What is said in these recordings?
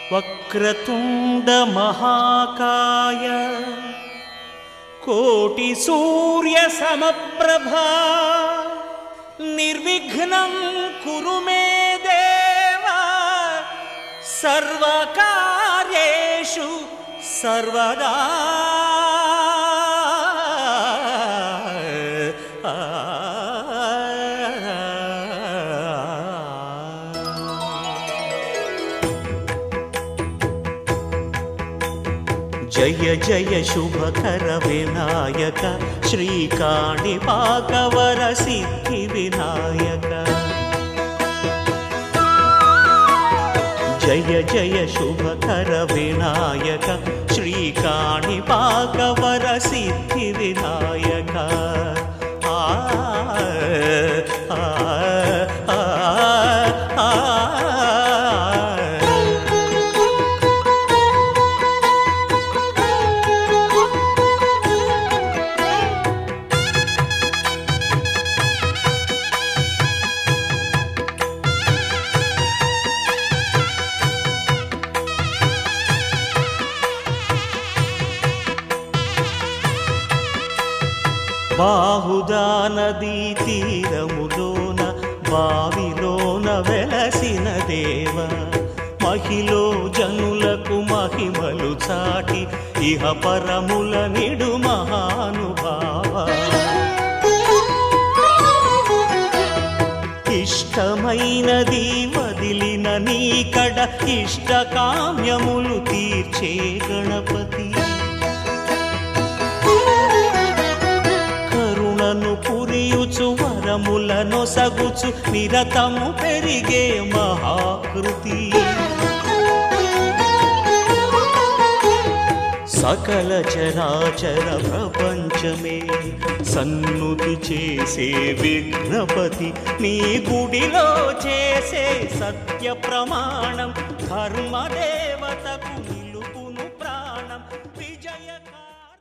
వక్రతుండ మహాకాయ కోటి సూర్య సమప్రభా నిర్విఘ్నం కురు మే దేవా సర్వకార్యేషు సర్వదా జయ జయ శుభకర వినాయక శ్రీకాణిపాకవర సిద్ధి వినాయక జయ జయ శుభకర వినాయక శ్రీకాణిపాకవర సిద్ధి వినాయక ఆ ఆ, ఆ, ఆ, ఆ. బాహుదా నదీ తీరములోన బావిలోన వెలసిన దేవ మహిలో జనులకు మహిమలు చాటి ఇహ పరముల నిడు మహానుభావ ఇష్టమైనది వదిలిన నీకడ ఇష్ట కామ్యములు తీర్చే గణపతి కరుణను పురియుచు వరములను సగుచు నిరతము పెరిగే మహాకృతి సకల చరాచర ప్రపంచమే సన్నుతి చేసే విఘ్నపతి నీ గుడిలో చేసే సత్య ప్రమాణం ధర్మదేవతకు నిలుపును ప్రాణం విజయకార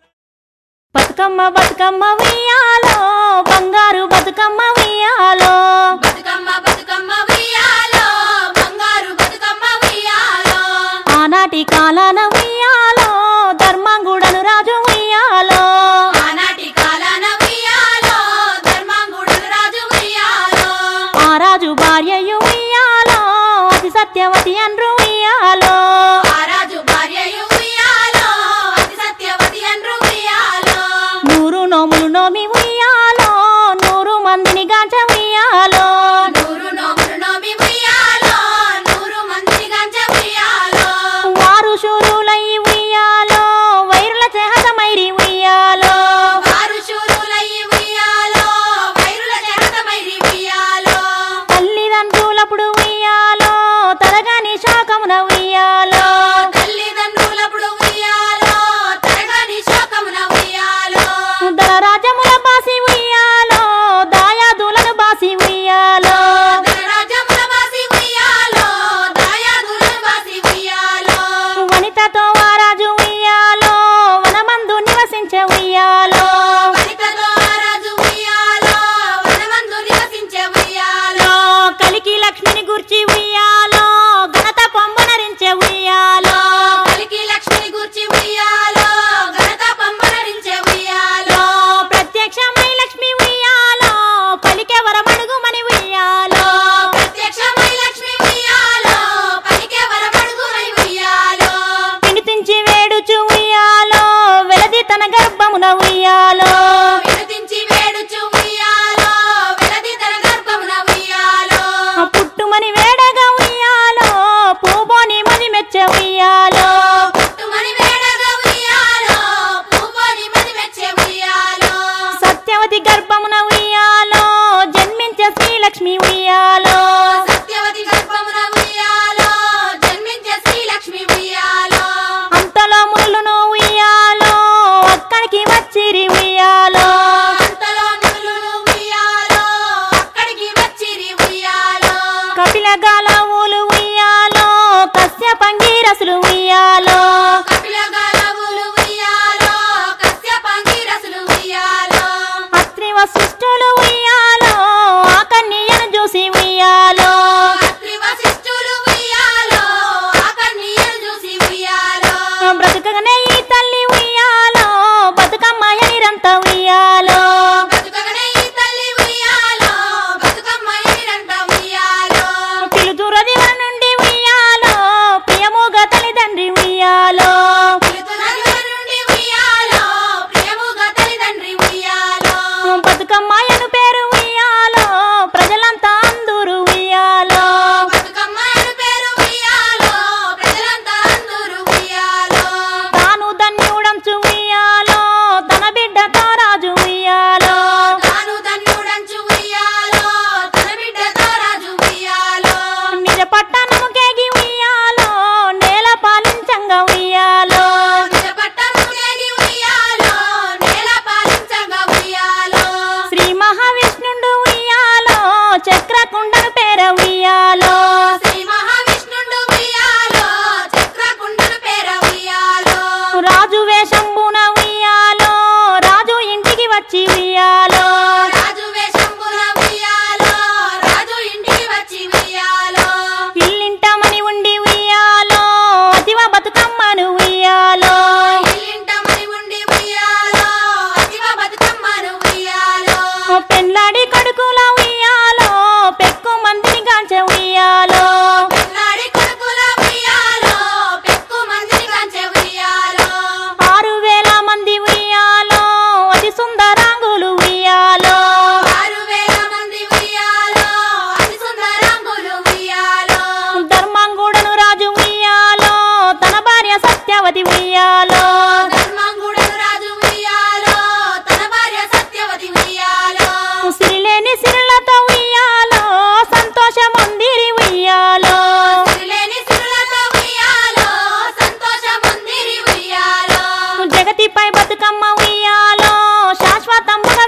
బతుకమ్మ బతుకమ్మ ఉయ్యాలో బంగారు బతుకమ్మ ఉయ్యాలో బతుకమ్మ బతుకమ్మ ఉయ్యాలో బంగారు బతుకమ్మ ఉయ్యాలో ఆనాటి కాలాన ఉయ్యాలో ధర్మంగుడను రాజు ఉయ్యాలో ఆనాటి కాలాన ఉయ్యాలో ధర్మాంగుడులు రాజు ఉయ్యాలో ఆ రాజు భార్యయు ఉయ్యాలో అతి సత్యవతి అండ్రు ఉయ్యాలో ఆ రాజు భార్యయు ఉయ్యాలో అతి సత్యవతి అండ్రు ఉయ్యాలో నూరు నోములు నోమి ఉయ్యాలో నూరు మందిని గాంచ ఉయ్యాలో నూరు నోములు నోమి ఉయ్యాలో నూరు మందిని గంజ ఉయ్యాలో వారు శూరులై ఉయ్యాలో వైరుల చేహతమైరి ఉయ్యాలో వారు శూరులయ్యి ఉయ్యాలో వైరుల జగతమైరి ఉయ్యాలో తల్లిదండ్రులప్పుడు ఉయ్యాలో తరగాని శాకమున ఉయ్యాలో తల్లిదండ్రులప్పుడు ఉయ్యాలో తరగని శోకమున ఉయ్యాలో దళ రాజ్యముల బాసి ఉయ్యాలో దాయాదులను బాసి ఉయ్యాలో ధనరాజ్యముల బాసి ఉయ్యాలో దాయాదులను బాసి ఉయ్యాలో వనితతో వారాజు ఉయ్యాలో వనమందు నివసించే ఉయ్యాలో వనితతో ఆ రాజు ఉయ్యాలో వనమందు నివసించే ఉయ్యాలో కలికి లక్ష్మిని గుర్చి ఉయ్యాలో ఘనత పొంబనరించే ఉయ్యాలో కలికి లక్ష్మిని గూర్చి ఉయ్యాలో ఘనత పంపనరించే ఉయ్యాలో ప్రత్యక్షమై లక్ష్మి ఉయ్యాలో పలికే వరమడుగుమని ఉయ్యాలో ప్రత్యక్షమై లక్ష్మి ఉయ్యాలో పలికే వరమడుగుమై ఉయ్యాలో వినిపించి వేడుచు ఉయ్యాలో వెలది తన గర్భమున ఉయ్యాలో విడతించి వేడుచు ఉయ్యాలో వెలది తన గర్భమున ఉయ్యాలో పుట్టుమని వేడగా ఉయ్యాలో పూబోని మది మెచ్చే ఉయ్యాలో పుట్టుమని వేడగా ఉయ్యాలో పూపోని మది మెచ్చే ఉయ్యాలో సత్యవతి గర్భమున ఉయ్యాలో జన్మించే శ్రీలక్ష్మి ఉయ్యాలో సత్యవతి గర్భమున ఉయ్యాలో జన్మించే శ్రీలక్ష్మి ఉయ్యాలో అంతలో మునులను ఉయ్యాలో అక్కడికి వచ్చిరి ఉయ్యాలో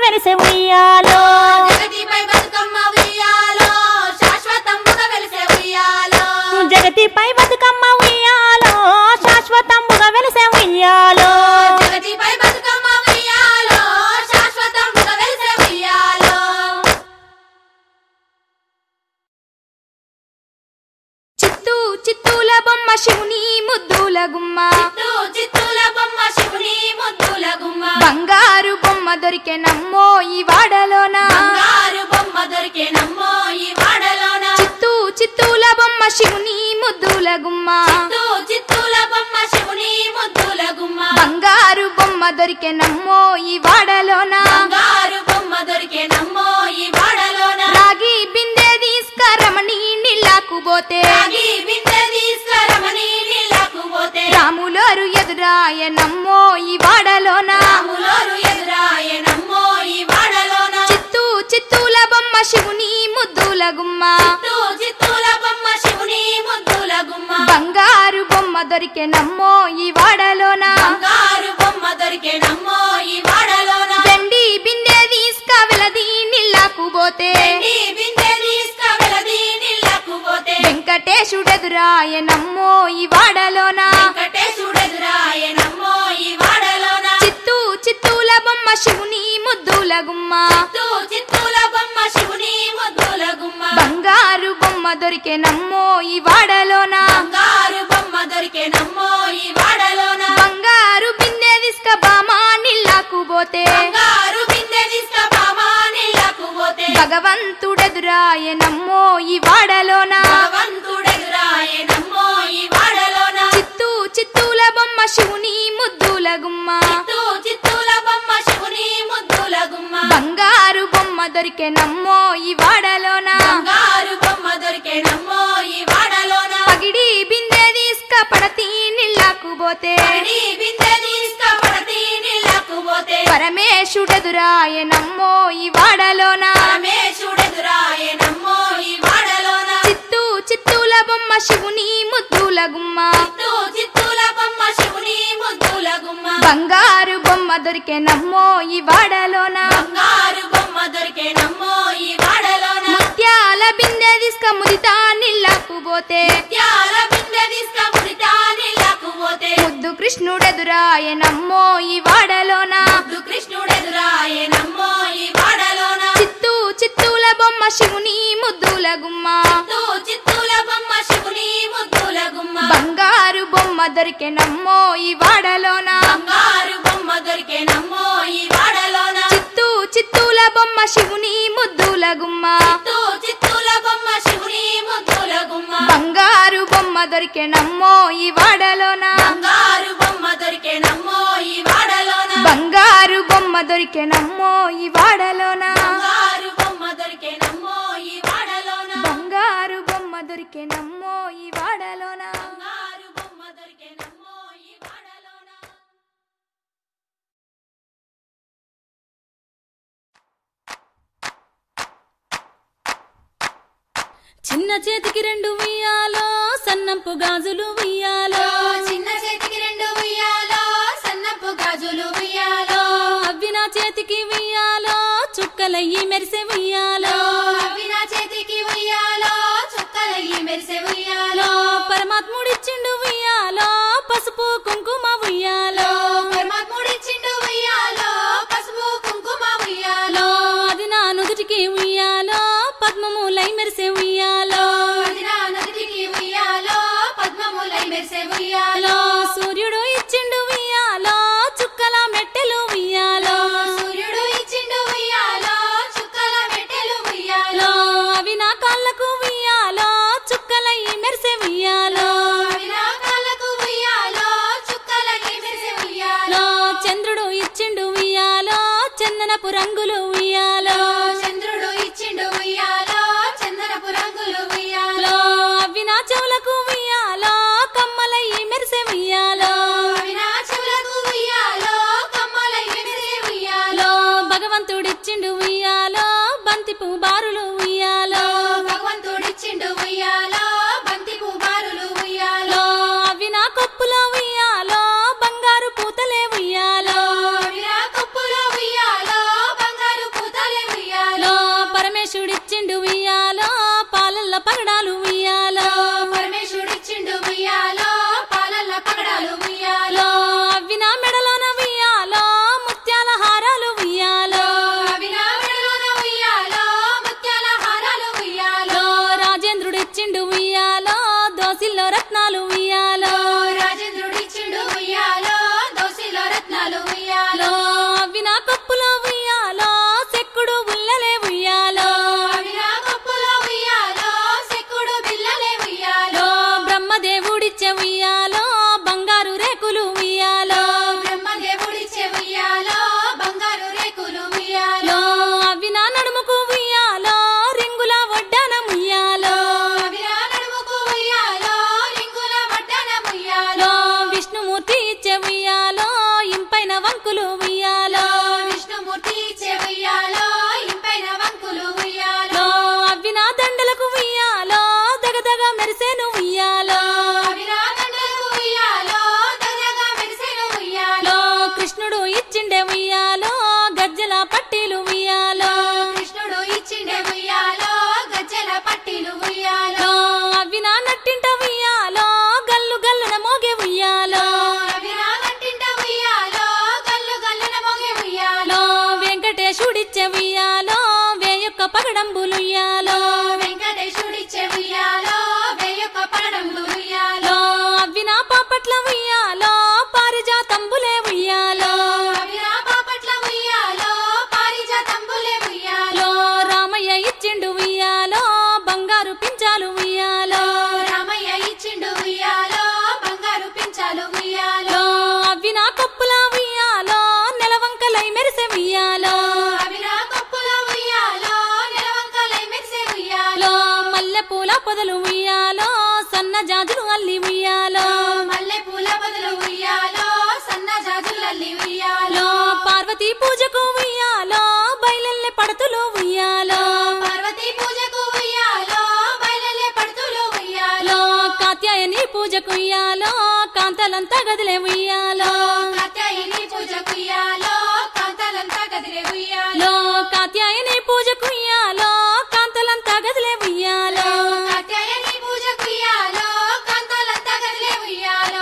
వెలిసే ఉయ్యాలో జగతిపై బతుకమ్మ ఉయ్యాలో శాశ్వతముగా వెలిసే ఉయ్యాలో జగతిపై బతుకమ్మ ఉయ్యాలో శాశ్వతముగా వెలిసే ఉయ్యాలో జగతిపై బతుకమ్మ ఉయ్యాలో శాశ్వతముగా వెలిసే ఉయ్యాలో చిత్తూ చిత్తూల బొమ్మ శివుని ముద్దుల గుమ్మ చిత్తూ చిత్తూల బొమ్మ శివుని ముద్దుల గుమ్మ బంగారు బొమ్మ దొరికే నమ్మో ఈ వాడలోన బంగారు బొమ్మ దొరికే నమ్మో ఈ వాడలోన చిత్తూ చిత్తూల బొమ్మ శివుని ముద్దుల గుమ్మ చిత్తూ చిత్తూల బొమ్మ శివుని ముద్దుల గుమ్మ బంగారు బొమ్మ దొరికే నమ్మో ఈ వాడలోన బంగారు బొమ్మ దొరికే నమ్మో ఈ వాడలోన రాగి బిందె తీసుకరమణి నీళ్ళకు పోతే రాగి బిందె తీసుకురమని నీళ్ళకు పోతే రాములోరు ఎదురాయ నమ్మో ఈ వాడలోన రాములోరు ఎదురాయ నమ్మో ఈ వాడలోన చిత్తూ చిత్తూల బొమ్మ శివుని ముద్దుల గుమ్మ చిత్తూ చిత్తూల బొమ్మ శివుని ముద్దుల గుమ్మ బంగారు బొమ్మ దొరికే నమ్మో ఈ వాడలోన బంగారు బొమ్మ దొరికే నమ్మో ఈ వాడలోన వెండి బిందె తీసుక వెలది నీళ్ళకు పోతే వెండి బిందె తీసుకువెళది నీళ్ళకు పోతే వెంకటేశుడెదురాయ నమ్మో ఈ వాడలోన వెంకటేశుడెదురాయ నమ్మో ఈ వాడలోన చిత్తూ చిత్తూల బొమ్మ శివుని ముద్దుల గుమ్మ చిత్తూ చిత్తూల బొమ్మ శివుని ముద్దుల గుమ్మ బంగారు బొమ్మ దొరికే నమ్మో ఈ వాడలోన బంగారు బొమ్మ దొరికే నమ్మో ఈ వాడలోన బంగారు బిందె తీసుక బామా నీళ్ళకు పోతే బంగారు బిందె తీసుకుపామా నీళ్ళకు పోతే భగవంతుడెదురాయ నమ్మో ఈ వాడలోన భగవంతుడెదురాయ నమ్మో ఈ వాడలోన చిత్తూ చిత్తూల బొమ్మ శివుని ముద్దుల గుమ్మ చిత్తూ చిత్తూల బొమ్మ శివుని ముద్దుల గుమ్మ బంగారు బొమ్మ దొరికే నమ్మో ఈ వాడలోన బంగారు బొమ్మ దొరికే నమ్మో ఈ వాడలోన పగిడి బిందె తీసుక పడతి నీళ్ళకు పోతే పడి బిందె తీసుకుపడతి నీళ్ళకు పోతే పరమేశుడెదురాయ నమ్మో ఈ వాడలోన పరమేశుడెదురాయ నమ్మో ఈ వాడలోన చిత్తూ చిత్తూల బొమ్మ శివుని ముద్దుల గుమ్మ చిత్తూ చిత్తూల బొమ్మ శివుని ముద్దుల గుమ్మ బంగారు బొమ్మ దొరికే నమ్మో ఈ వాడలోన బంగారు బొమ్మ దొరికే నమ్మో ఈ వాడలోన ముత్యాల బిందె తీసుక ముదితా నీళ్ళకు పోతే త్యాల బిందె తీసుకుపుడితా నీళ్ళకు పోతే ముద్దు కృష్ణుడెదురాయ నమ్మో ఈ వాడలోన ముద్దు కృష్ణుడెదురాయ నమ్మో ఈ వాడలోన చిత్తూ చిత్తూల బొమ్మ శివుని ముద్దుల గుమ్మ చిత్తూ చిత్తూల బొమ్మ శివుని ముద్దుల గుమ్మ బంగారు బొమ్మ దొరికే నమ్మో ఈ వాడలోన బంగారు బొమ్మ దొరికే నమ్మో ఈ వాడలోన చిత్తూ చిత్తూల బొమ్మ శివుని ముద్దుల గుమ్మ చిత్తూ చిత్తూల బొమ్మ శివుని ముద్దుల గుమ్మ బంగారు బొమ్మ దొరికే నమ్మో ఈ వాడలోన బంగారు బొమ్మ దొరికే నమ్మో ఈ వాడలోన బంగారు బొమ్మ దొరికే నమ్మో ఈ వాడలోన బంగారు బొమ్మ దొరికే నమ్మో ఈ వాడలోన బంగారు బొమ్మ దొరికే నమ్మో ఈ వాడలోన బంగారు బొమ్మ దొరికే నమ్మో ఈ వాడలోన చిన్న చేతికి రెండు ఉయ్యాలో సన్నంపు గాజులు ఉయ్యాలో చిన్న చేతికి రెండు ఉయ్యాలో సన్నపు గాజులు ఉయ్యాలో అవి నా చేతికి ఉయ్యాలో చుక్కలయ్యి మెరిసే ఉయ్యాలో అవి నా చేతికి ఉయ్యాలో చుక్కలయ్యి మెరిసే ఉయ్యాలో పరమాత్ముడిచ్చిండు ఉయ్యాలో పసుపు కుంకుమ ఉయ్యాలో పరమాత్ముడిచ్చిండు ఉయ్యాలో పసుపు కుంకుమ ఉయ్యాలో అది నా నుదుటికి ఉయ్యాలో పద్మములై మెరిసే ఉయ్యాలో అది నా నదికి ఉయ్యాలో పద్మములై మెరిసే ఉయ్యాలో సూర్యుడు ఇచ్చిండు ఉయ్యాలో చుక్కల మెట్టెలు ఉయ్యాలో సూర్యుడు ఇచ్చిండు ఉయ్యాలో చుక్కల మెట్టెలు ఉయ్యాలో అవి నా కాళ్ళకు ఉయ్యాలో చుక్కలయ్యి మెరిసే ఉయ్యాలో అవి నా కాళ్ళకు ఉయ్యాలో చుక్కలకి మెరిసే ఉయ్యాలో చంద్రుడు ఇచ్చిండు ఉయ్యాలో చందనపు రంగులు ఉయ్యాలో చంద్రుడు ఇచ్చిండు ఉయ్యాలో చందనపు రంగులు ఉయ్యాలో అవి నా చెవులకు ఉయ్యాలో కమ్మలయ్యి మెరిసే ఉయ్యాలో అవి నా చెవులకు ఉయ్యాలో కమ్మలై మెరిసే ఉయ్యాలో భగవంతుడిచ్చిండు ఉయ్యాలో బంతిపు బారులు ఉయ్యాలో భగవంతుడిచ్చిండు ఉయ్యాలో బంతి పువ్వారులు ఉయ్యాలో అవి నా కొప్పులో ఉయ్యాలో బంగారు పూతలే ఉయ్యాలో అవి నా కప్పులో ఉయ్యాలో బంగారు పడంబులుయ్యాలో వెంకటేశుడిచ్చే ఉయ్యాలో వెయ్యొక్క పడంబు ఉయ్యాలో లో అవ్విన పాపట్ల ఉయ్యాలో పారిజాతంబులే ఉయ్యాలో అవిరా బాపట్ల ఉయ్యాలో పారిజాతంబులే ఉయ్యాలో లో రామయ్య ఇచ్చిండు ఉయ్యాలో బంగారు పించాలు ఉయ్యాలో రామయ్య ఇచ్చిండు ఉయ్యాలో బంగారు పించాలు ఉయ్యాలో లో అవ్విన కప్పుల ఉయ్యాలో నెలవంకలై మెరిసే ఉయ్యాలో అవిరా కప్పుల ఉయ్యాలో నెలవంకలై మెరిసే ఉయ్యాలో లో మల్లె పూల పొదలు ఉయ్యాలో సన్న జాజులు అల్లి ఉయ్యాలో మల్లె పూల బదులు ఉయ్యాలో సన్న జాజులల్లి ఉయ్యాలో లో పార్వతీ పూజకు ఉయ్యాలో బయలెల్లె పడతులు ఉయ్యాలో పార్వతీ పూజకు ఉయ్యాలో బయలెల్లే పడుతులు ఉయ్యాలో లో కాత్యాయని పూజకు ఉయ్యాలో కాంతలంతా గదిలే ఉయ్యాలో కాత్యాయని పూజకు ఉయ్యాలో కాంతలంతా గదిలే ఉయ్యాలో లో కాత్యాయని పూజకు ఉయ్యాలో కాంతలంతా గదిలే ఉయ్యాలో కాత్యాయని పూజకు ఉయ్యాలో కాంతలంతా గదిలే ఉయ్యాలో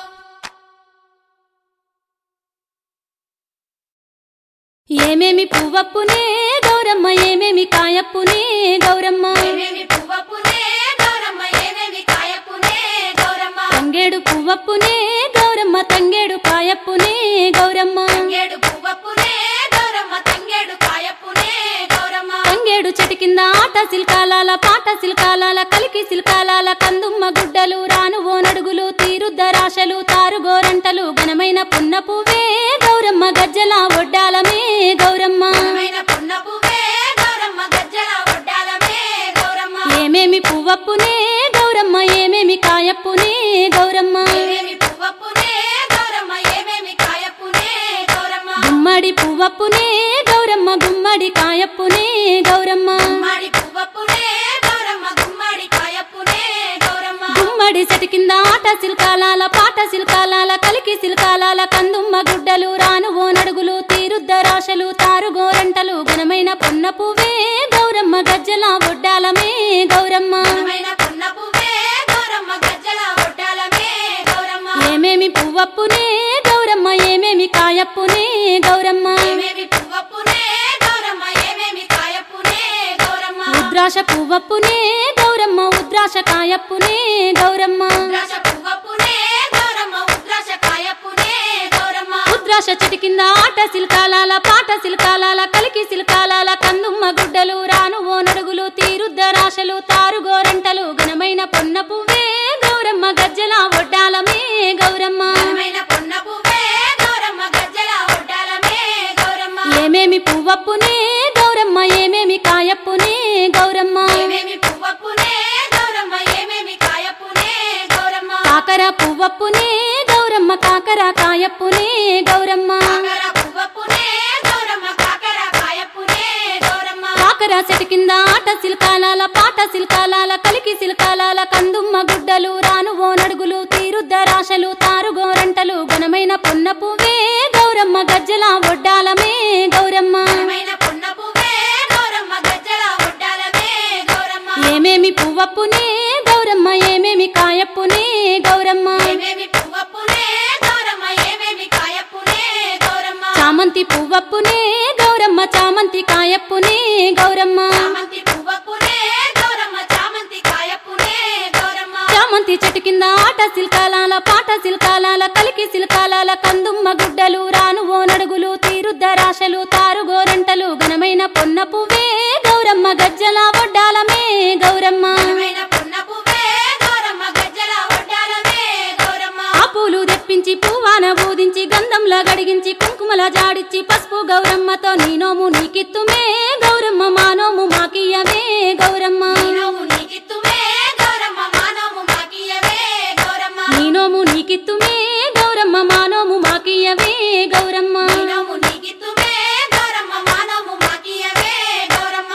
ఏమేమి పువ్వప్పునే గౌరమ్మ ఏమేమి కాయప్పునే గౌరమ్మ ఏమేమి పువ్వప్పునే గౌరమ్మ ఏమేమి కాయప్పునే గౌరమ్మ తంగేడు పువ్వప్పునే గౌరమ్మ తంగేడు కాయప్పునే గౌరమ్మ తంగేడు పువ్వప్పునే గౌరమ్మ తంగేడు కాయప్పునే గౌరమ్మ తంగేడు చెట్టు కింద ఆట సిల్కాలాల పాట సిల్కాలాల కలికి సిల్కాలాల కందుమ్మ గుడ్డలు రాను ఓ నడుగులు తీరుద్ద రాశలు తారు గోరంటలు ఘనమైన పున్న పువ్వే గౌరమ్మ గజ్జల ఒడ్డాలమే గౌరమ్మ ఘనమైన పున్న పువ్వే గౌరమ్మ గజ్జల ఒడ్డాలమే గౌరమ్మ ఏమేమి పువ్వప్పునే గౌరమ్మ ఏమేమి కాయప్పునే గౌరమ్మ ఏమేమి పువ్వప్పునే గౌరమ్మ ఏమేమి కాయప్పునే గౌరమ్మ గుమ్మడి పువ్వప్పునే గౌరమ్మ గుమ్మడి కాయప్పునే గౌరమ్మ గుమ్మడి పువ్వప్పునే గౌరమ్మ గుమ్మడి కాయప్పునే గౌరమ్మ గుమ్మడి చెట్టు కింద ఆట సిల్కాలాల పాట సిల్కాలాల కలికి సిల్కాలాల కందుమ్మ గుడ్డలు రాను ఓ నడుగులు తీరుద్ద రాశలు తారు గోరంటలు ఘనమైన పొన్న పువ్వే గౌరమ్మ గజ్జల ఒడ్డాలమే గౌరమ్మ ఘనమైన పున్న పువ్వే గౌరమ్మ గజ్జల ఒడ్డాలమే గౌరమ్మ ఏమేమి పువ్వప్పునే గౌరమ్మ ఏమేమి కాయప్పునే గౌరమ్మ ఏమేమి పువ్వప్పునే గౌరమ్మ ఏమేమి కాయప్పునే గౌరమ్మ ఉద్రాశ పువ్వప్పునే గౌరమ్మ ఉద్రాశ కాయప్పునే గౌరమ్మ ఉద్రాశ పువ్వప్పునే గౌరమ్మ ఉద్రాశ కాయప్పునే గౌరమ్మ ఉద్రాశ చెట్టు కింద ఆట సిల్కాలాల పాట సిల్కాలాల కలికి సిల్కాలాల కందుమ్మ గుడ్డలు రాను ఓ నడుగులు తీరుద్ద రాశలు తారు గోరంటలు ఘనమైన పొన్న పువ్వే గౌరమ్మ గజ్జల ఒడ్డాలమే గౌరమ్మ ఘనమైన పున్న పువ్వే గౌరమ్మ గజ్జల ఒడ్డాలమే గౌరమ్మ ఏమేమి పువ్వప్పునే గౌరమ్మ ఏమేమి కాయప్పునే గౌరమ్మ ఏమేమి పువ్వప్పునే గౌరమ్మ ఏమేమి కాయప్పునే గౌరమ్మ కాకర పువ్వప్పునే గౌరమ్మ కాకర కాయప్పునే గౌరమ్మ కాకర పువ్వప్పునే గౌరమ్మ కాకర కాయప్పునే గౌరమ్మ కాకర చెట్టు కింద ఆట సిల్కాలాల పాట సిల్కాలాల కలికి సిల్కాలాల కందుమ్మ గుడ్డలు రాను ఓ నడుగులు తీరుద్ద రాశలు తారు గోరంటలు ఘనమైన పొన్న పువ్వే గౌరమ్మ గజ్జల ఒడ్డాలమే గౌరమ్మ ఘనమైన పున్న పువ్వే గౌరమ్మ గజ్జల ఒడ్డాలమే గౌరమ్మ ఏమేమి పువ్వప్పునే గౌరమ్మ ఏమేమి కాయప్పునే గౌరమ్మ ఏమేమి పువ్వప్పునే గౌరమ్మ ఏమేమి కాయప్పునే గౌరమ్మ చామంతి పువ్వప్పునే గౌరమ్మ చామంతి కాయప్పునే గౌరమ్మ చామంతి పువ్వప్పునే గౌరమ్మ చామంతి కాయప్పునే గౌరమ్మ చామంతి చెట్టు కింద ఆట సిల్కాలాల పాట సిల్కాలాల కలికి సిల్కాలాల కందుమ్మ గుడ్డలు రాను ఓ నడుగులు తీరుద్ద రాశలు తారు గోరంటలు ఘనమైన పొన్న పువ్వే గౌరమ్మ గజ్జల ఒడ్డాలమే గౌరమ్మ ఘనమైన పున్న పువ్వే గౌరమ్మ గజ్జల ఒడ్డాలమే గౌరమ్మ ఆ పూలు తెప్పించి పువ్వాన బూదించి గంధంలా గడిగించి కుంకుమల జాడిచ్చి పసుపు గౌరమ్మతో నీ నోము నీకిత్తుమే గౌరమ్మ మా నోము మాకియ్యవే గౌరమ్మ నీనోము నీకిత్తుమే గౌరమ్మ మానోము మాకియవే గౌరమ్మ నీ నోము నీకిత్తుమే గౌరమ్మ మా నోము మాకియ్యవే గౌరమ్మ నీనోము నీకిత్తుమే గౌరమ్మ మానోము మాకియవే గౌరమ్మ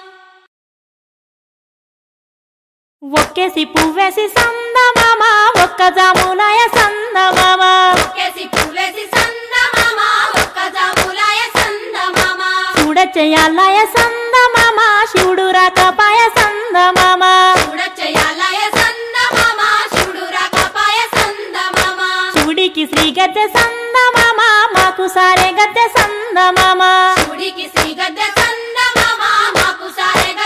ఒక్కేసి పువ్వేసి సందమామ ఒక్క జాములాయ సందమామ ఒక్కేసి పువ్వేసి సందమామ ఒక్క జాములాయ సందమామ చూడచెయ్యాలయ సందమామ శివుడు రాకపాయ సందమామ చూడచ్చయాలయ సందమామ శివుడు రాకపాయ సందమామ శివుడికి శ్రీ గద్దె సందమామ మాకు సారే గద్దె సందమామ శివుడికి శ్రీ గద్దె సందమామ మాకు సారె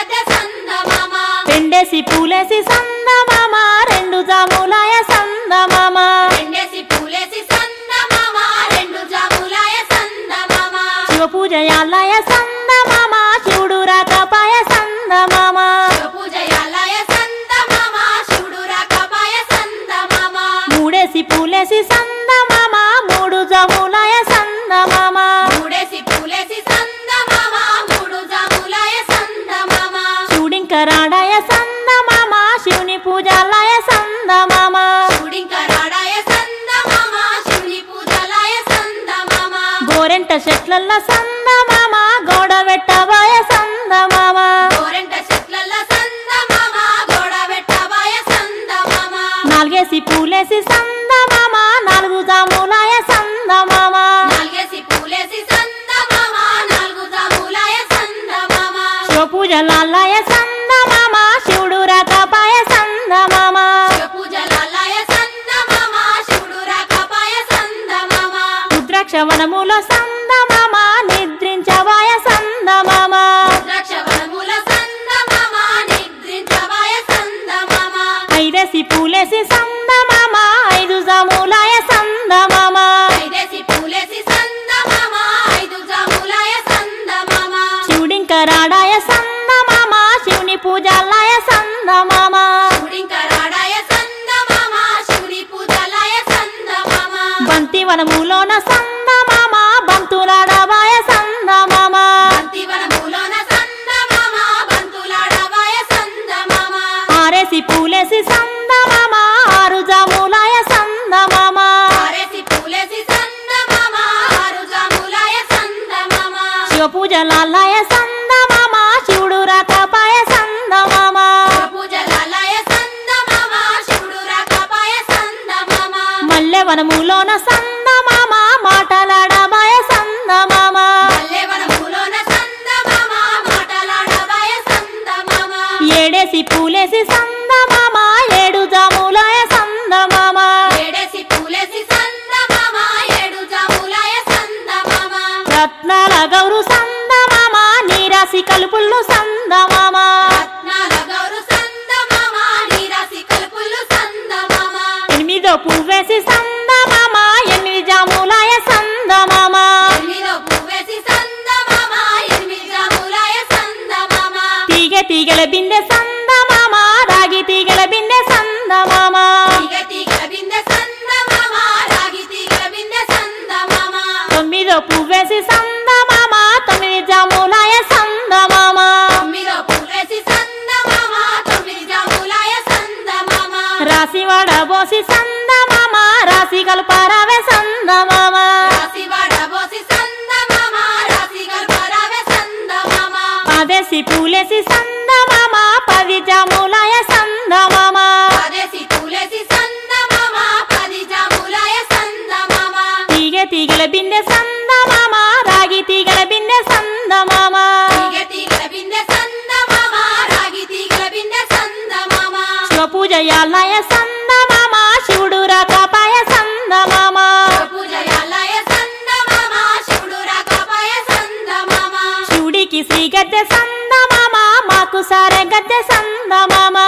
పూజయాలయ సందమామ శివుడు రాకపాయ సందమామ పూజయాలయ సందమామ శివుడు రాకపాయ సందమామ మూడేసి పూలేసి సందమామ మూడు జములయ సందమామ మూడేసి పూలేసి సందమామ మూడు జాములయ సందమామ శివుడింక రాడాయ సందమామ శివుని పూజాలయ సందమామ శివుడింక రాడాయ సందమామ శివుని పూజలాయ సందమామ గోరెంట చెట్లల్ల సందమామ గోడ పెట్టబాయ సందమామ గోరెంట చెట్లల్ల సందమామ గోడ పెట్టబాయ సందమామ నాలుగేసి పూలేసి సందమామ నాలుగు జాములాయ సందమామ నాలుగేసి పూలేసి సందమామ నాలుగు జాములాయ సందమామ శివ పూజలాలయ సందమామ శివుడు రాకపాయ సందమామ పూజలాలయ సందమామ శివుడు రాకపాయ సందమామ రుద్రాక్ష వనముల సందమామ నిద్రించవాయ సందమామ ద్రాక్షవనముల సందమామ నిద్రించవాయ సందమామ ఐదేసి పూలేసి సందమామ ఐదు జాములాయ సందమామ ఐదేసి పూలేసి సందమామ ఐదు జాములాయ సందమామ శివుడింక రాడాయ సందమామ శివుని పూజాలయ సందమామ శివుడింక రాడాయ సందమామ శివుని పూజలాయ సందమామ బంతి వనములోన సందమామ బంతులాడవాయ సందమామ బంతివనములోన సందమామ బంతులాడవాయ సందమామ ఆరేసి పూలేసి సందమామ ఆరు జాములాయ సందమామ ఆరేసి పూలేసి సందమామ ఆరు జాములాయ సందమామ శివ పూజలాలయ సందమామ శివుడు రాకపాయ సందమామ పూజలాలయ సందమామ శివుడు రాకపాయ సందమామ మల్లె వనములోన సందమామ మాటలాడబాయ సందమామ పల్లెవనములోన సందమామ మాటలాడవాయ సందమామ ఏడేసి పూలేసి సందమామ ఏడు జాములాయ సందమామ ఏడేసి పూలేసి సందమామ ఏడు జాములాయ సందమామ రత్నాల గౌరు సందమామ నీరాసి కలుపుళ్ళు సందమామ రత్నాల గౌరు సందమామ నీరాసి కలుపులు సందమామ ఎనిమిదో పువ్వేసి సందమామ ఎనిమిది జాములాయ సందమామ ఎనిమిదో పువ్వేసి సందమామ ఎనిమిది జాములాయ సందమామ తీగ తీగల బిందె సందమామ రాగి తీగల బిందె సందమామ తీగ తీగల బిందె సందమామ రాగి తీగల బిందె సందమామ తొమ్మిదో పువ్వేసి సందమామ తొమ్మిది జాములాయ సందమామ తొమ్మిదో పువ్వేసి సందమామ తొమ్మిది జాములాయ సందమామ రాసి వడబోసి సందమామ రాసి కల్పారావే సందమామ రాసి వడబోసి సందమామ రాసి గల్పరావే సందమామ పదేసి పూలేసి సందమామ పది జాములాయ సందమామ పదేసి పూలేసి సందమామ పది జాములాయ సందమామ తీగ తీగల బిందె సందమామ రాగి తీగల బిందె సందమామ తీగ తీగల బిందె సందమామ రాగి తీగల బిందె సందమామ శివ పూజయాలయ సందమామ శివుడు రాకపాయ సందమామ పూజయాలయ సందమామ శివుడు రాకపాయ సందమామ శివుడికి శ్రీ గద్దె సందమామ మాకు సారె గద్దె సందమామ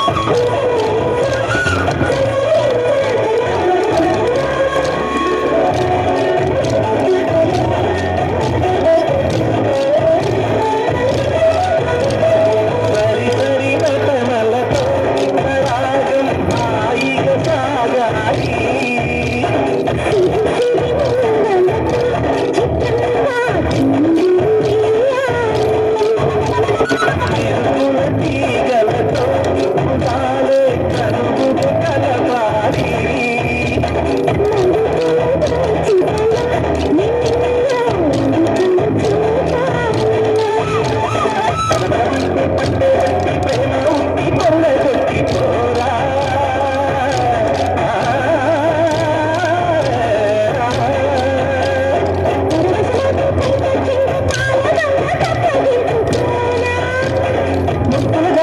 సరి సరి నటనలతో రాగం హాయిగా సాగాలి మెరుగుల తీగలతో ఉదాలే కనుగులు కలవాలి ప్రేమ ఉండి కొల్లగొట్టి పోరా ముక్కులుగా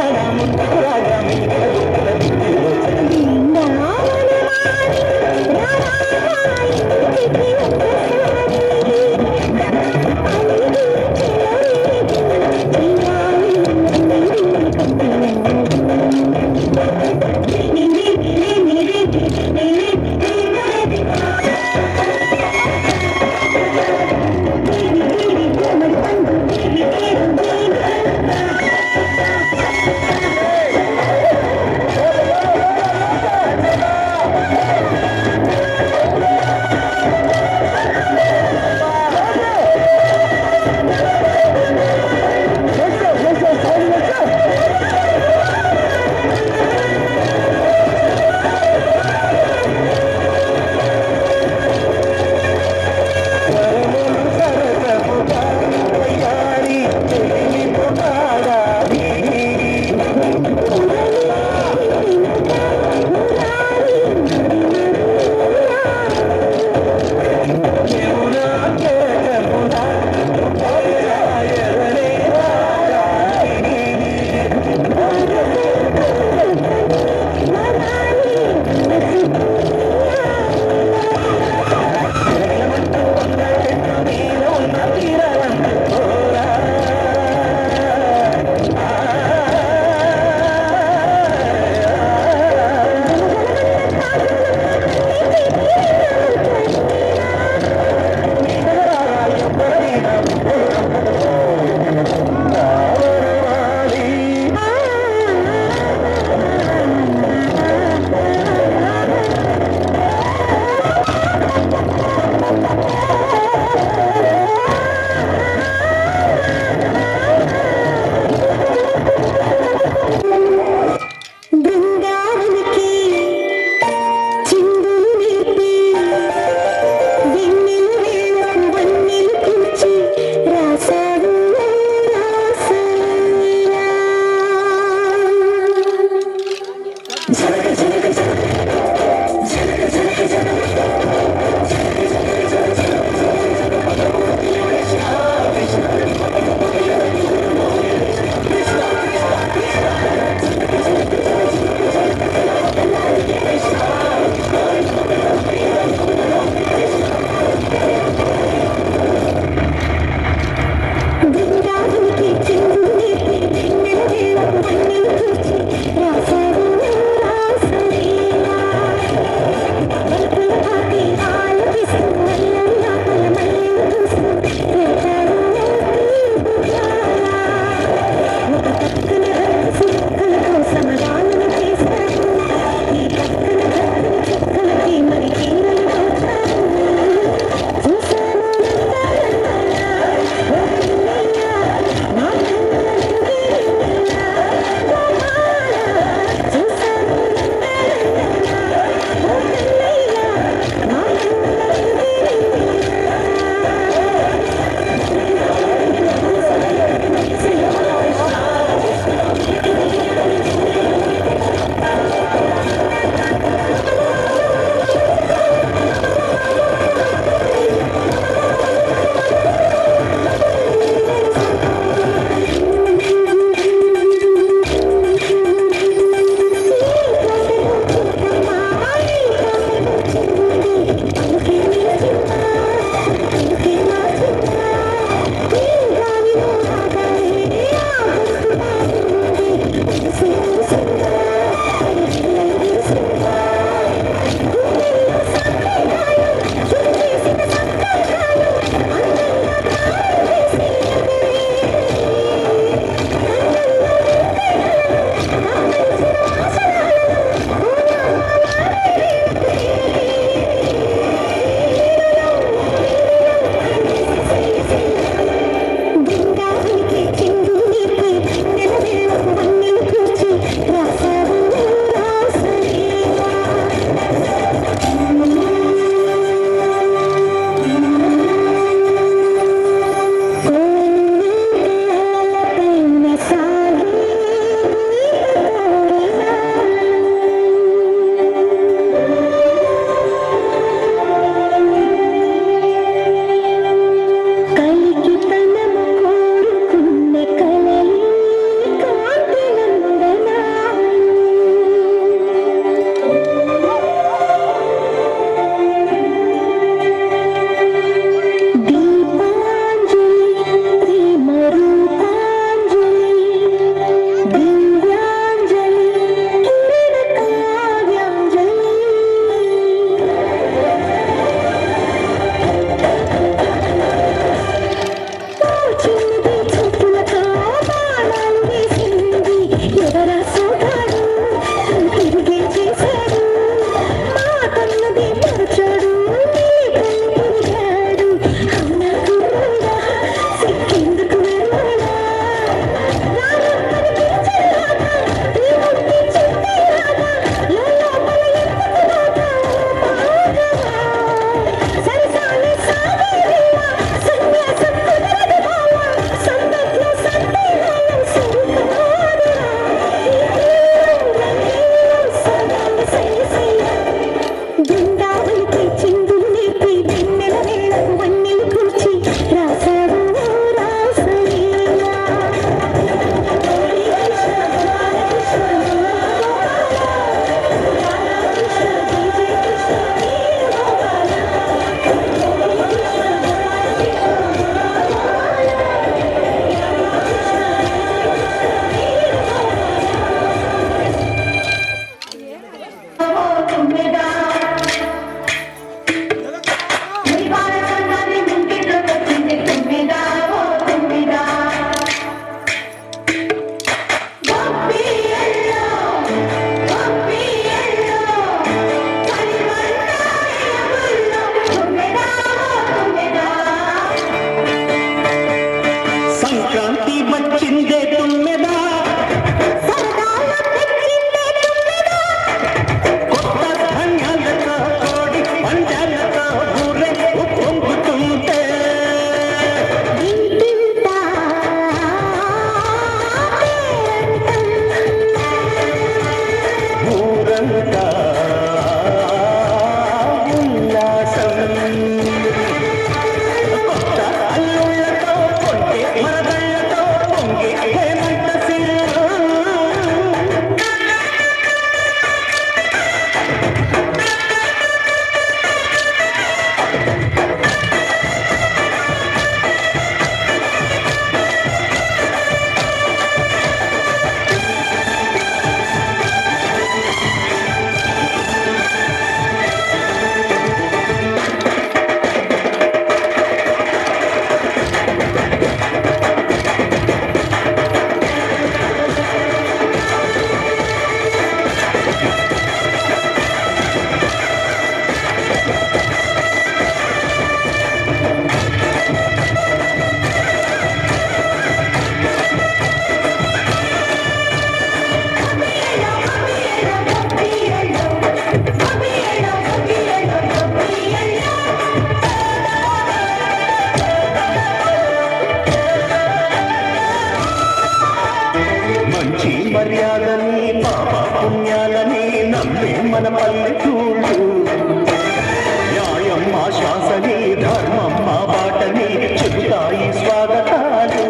మర్యాదని పాప పుణ్యాలని నమ్మే మన పల్లెటూళ్ళు న్యాయం మా శ్వాసని ధర్మం మా బాటని చెబుతాయి స్వాగతాలు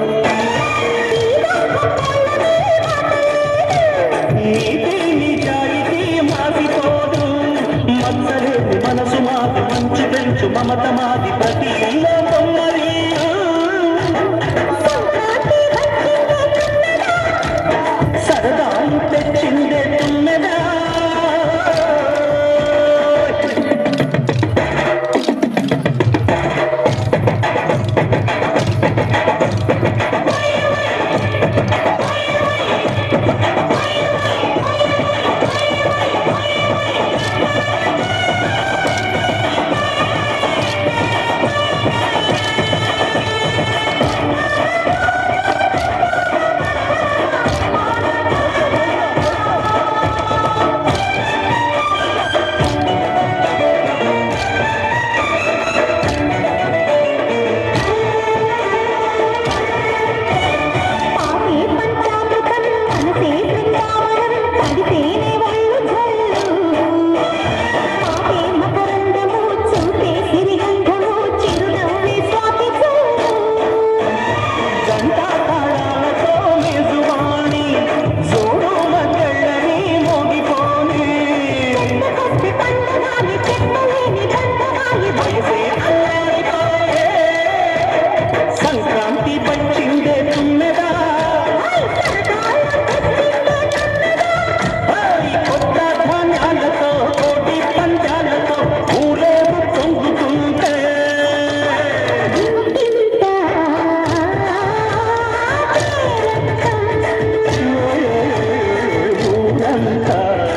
నీతి నిజాయితీ మాసిపోదు మత్సలేదు మనసు మాది మంచు పెంచు మమత మాది ప్రతి ఇల్లో బొమ్మరి సరదాలు తెచ్చిందే తుమ్మెదా పాపే పంచామృతం మనసే బృందావనం పడితేనే వాళ్ళు జల్లు పాపే మకరందము చూపే సిరిగంధము చిరునవ్వే స్వాతి గంటా తాళాలతో మెజువాణి జోడుల గళ్ళని మోగిపోని హస్తి పండగాలి చెక్కలేని దండగాలి వయసే అల్లాడిపోయే సంక్రాంతి వచ్చిందే తుమ్మెదా హాయ్ కొత్త ధాన్యాలతో కోటి పంచాలతో ఊరేగు పొంగుతుంటే ఊరంతా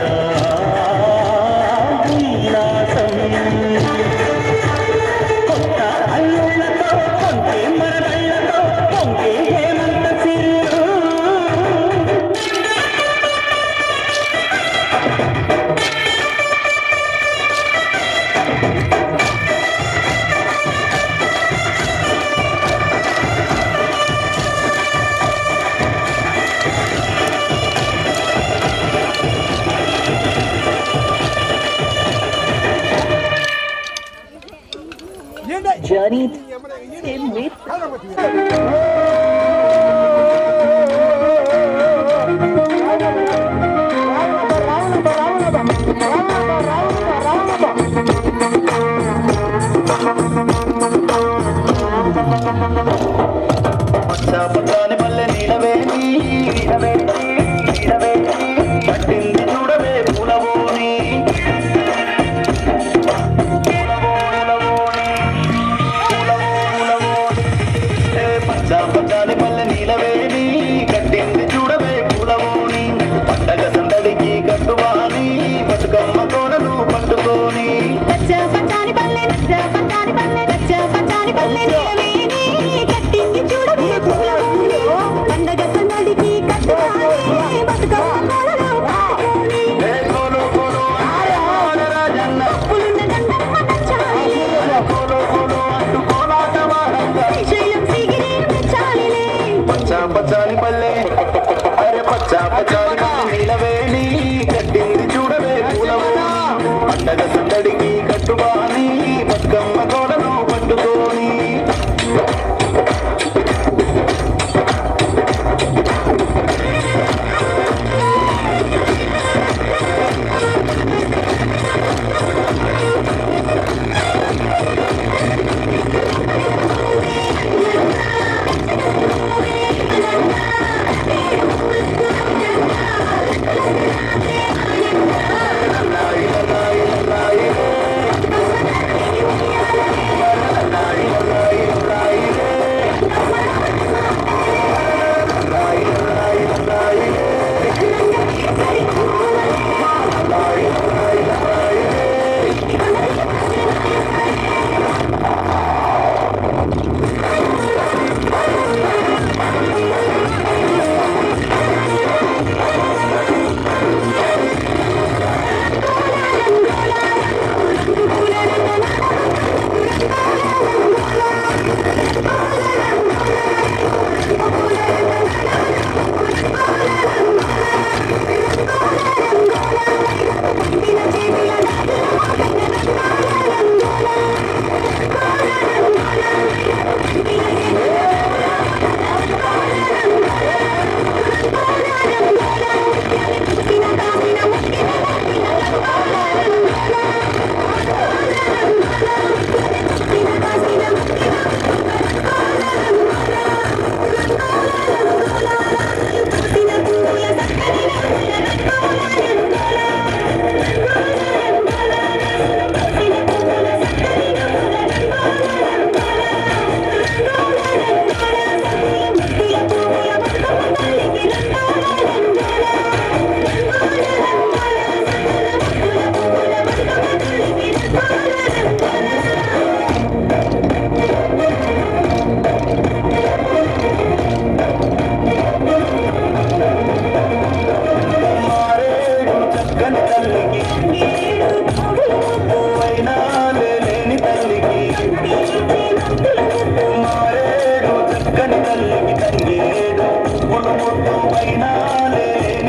ఉల్లాసం కొత్త అల్లుళ్ళతో కొంటే మరదళ్ళతో పొంగే హేమంత సిరు Journey in with పచ్చాపచ్చాని పల్లె నీలవేణి నీలవేణి నీలవేణి పట్టింది చూడవే పూలవోని పచ్చాపచ్చాని పల్లె నీలవేణి కట్టింది చూడవే పూలవోని పండగ సందడికి కట్టువాని బతుకమ్మ కోనలు పట్టుకొని పచ్చ పచ్చాని పల్లె నచ్చ పచ్చాని పల్లె నచ్చ పచ్చాని పల్లె నీలవేణి కట్టింది చూడవే పూలవోని పండగ సందడికి కట్టువాలి బతుకమ్మ కోడలు పట్టుకొని ఏ కోలో కోలో ఆయాల రాజన్న పులున్న గంధమ్మ నచ్చాలి కోలో కోలో అంటూ కోలాటమాడంగా శ్రీశైలం సిగిరి మెచ్చాలిలే పచ్చా పచ్చాని పల్లె అరే పచ్చా పచ్చాని పల్లె నీలవేణి కట్టింది చూడవే పూలవోని పండగ సందడికి కట్టుబాని బతుకమ్మ కోడలు పట్టుకొని పచ్చ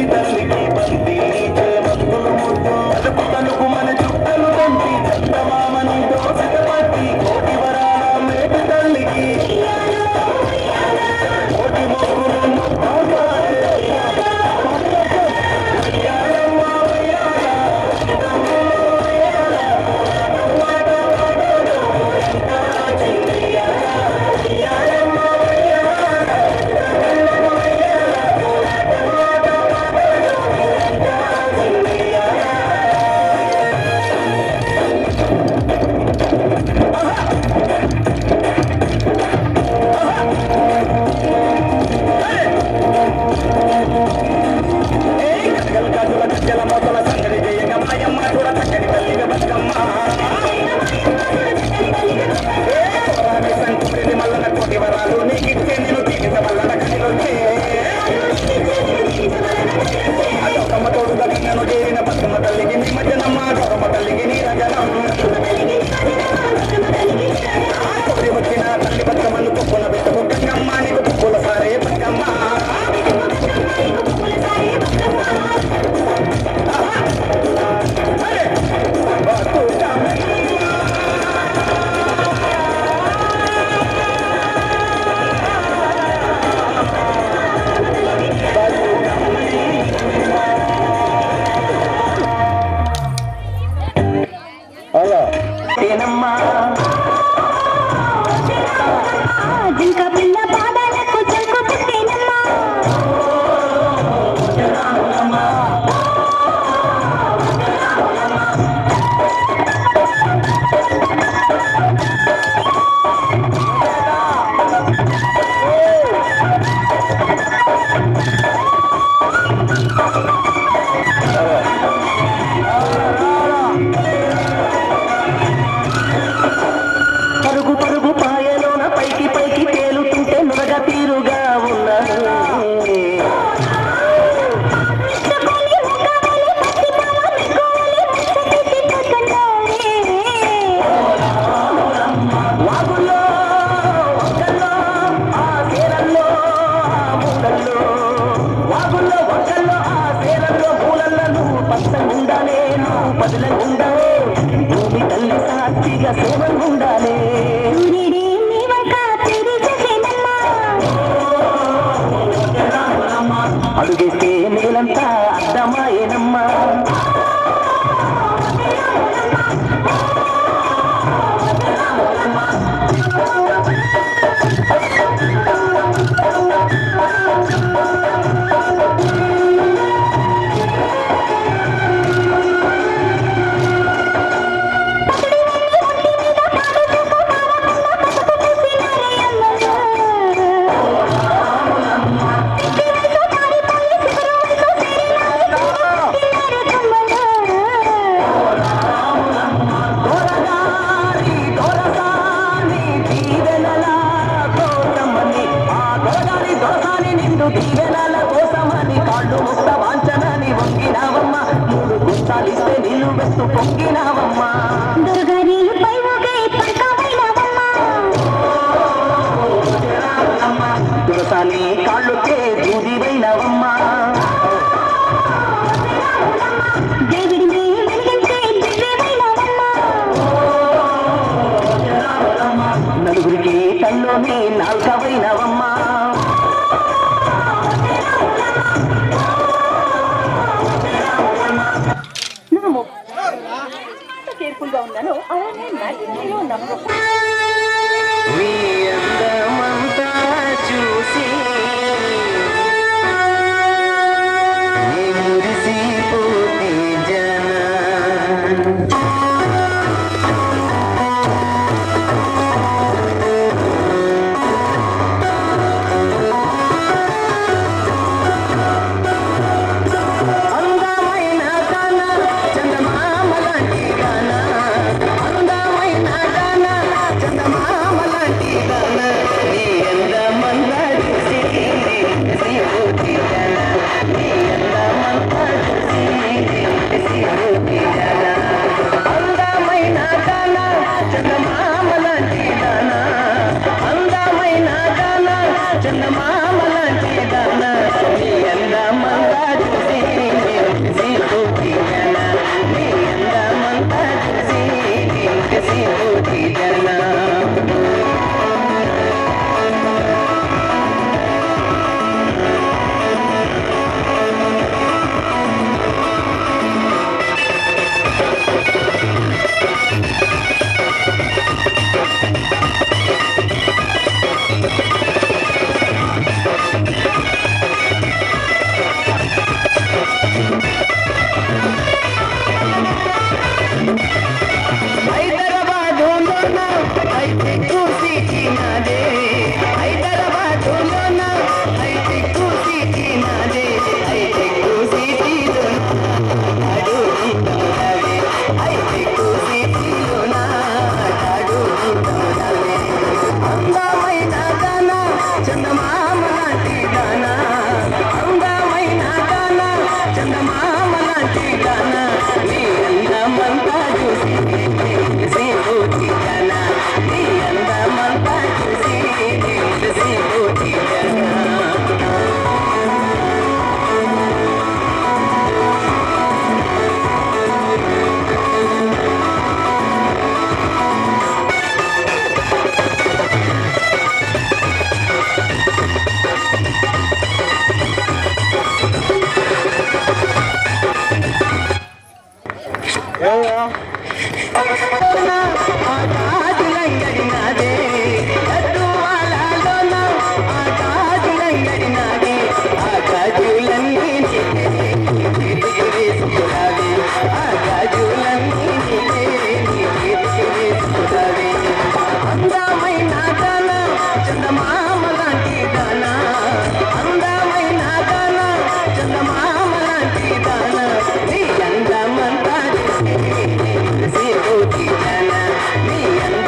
తల్లికి బంతి చేమంతులు ముద్దు తలుపు తలుపు మన చుట్టలు బంతి చందమామని దోసక పట్టి కోటి వరాల మేటి తల్లికి కోటి మొక్కులు మొక్కాలే. ఉయ్యాలమ్మ ఉయ్యాల. ఏయ్ గజగల గజల గజల మొదల సంగడి జయగ మాయమ్మ చూడ చక్కని తల్లిగ బతుకమ్మ ఏ కోరాని సంకుడిని మల్లన కోటి వరాలు నీకిచ్చే నేను తీగ మల్లన కనిలొచ్చే అదొకమ్మ తోడు గగనను చేరిన బతుకమ్మ తల్లికి నీ మధ్యనమ్మ గౌరమ్మ తల్లికి నీ రజనం కోరి వచ్చిన తల్లి బతుకమ్మను కుప్పుల పెట్టుకు గంగమ్మ నీకు కుప్పుల సారే బతుకమ్మ ఏనమ్మా జింక పిల్ల పాదాలకు చంకు పుట్టేనమ్మా పరుగు పరుగు పాయలోన పైకి పైకి తేలుతుంటే నురగ తీరుగా ఉన్నది ఇష్టపడి ముఖమలి పచ్చి పావాలి కోలి ముచ్చటి తిట్టుకుంటారే వాగుల్లో వంకల్లో ఆ సేరల్లో ఆ మూలల్లో వాగుల్లో వంకల్లో ఆ సేరల్లో మూలల్లో నువ్వు పచ్చగుండాలే నువ్వు పదులగుండాలే భూమి తల్లి సాక్షిగా సేవగుండాలే సూర్యుడే నీ వంక తిరిగి చూసేనమ్మా అడుగేస్తే నేలంతా అద్దమాయేనమ్మా దొరగారి దొరసాని దీవెనల కోసమని ఆ దొరగారి దొరసాని నిండు దీవెనల కోసమని కాళ్ళు ముక్త వాంచనని వంగినావమ్మ మూడు గుస్తాలిస్తే నిలువెత్తు పొంగినావమ్మ దుర్గరి పై ఊగే పడకమైనవమ్మా దురసాని కాళ్ళుకే దూదివైనవమ్మ దేవుడిని వెలిగించే దివ్యమైనవమ్మా నలుగురికి తల్లోని నాల్కవైనవమ్మ కేర్ఫుల్ గా ఉన్నాను ఆ అందమైన దాన చందమామ లాంటి దాన అందమైన దాన చందమామ లాంటి దాన నీ అందమంతా చూసి దాన నీ అందం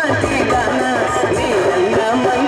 లాంటి దాన నేనైనా మై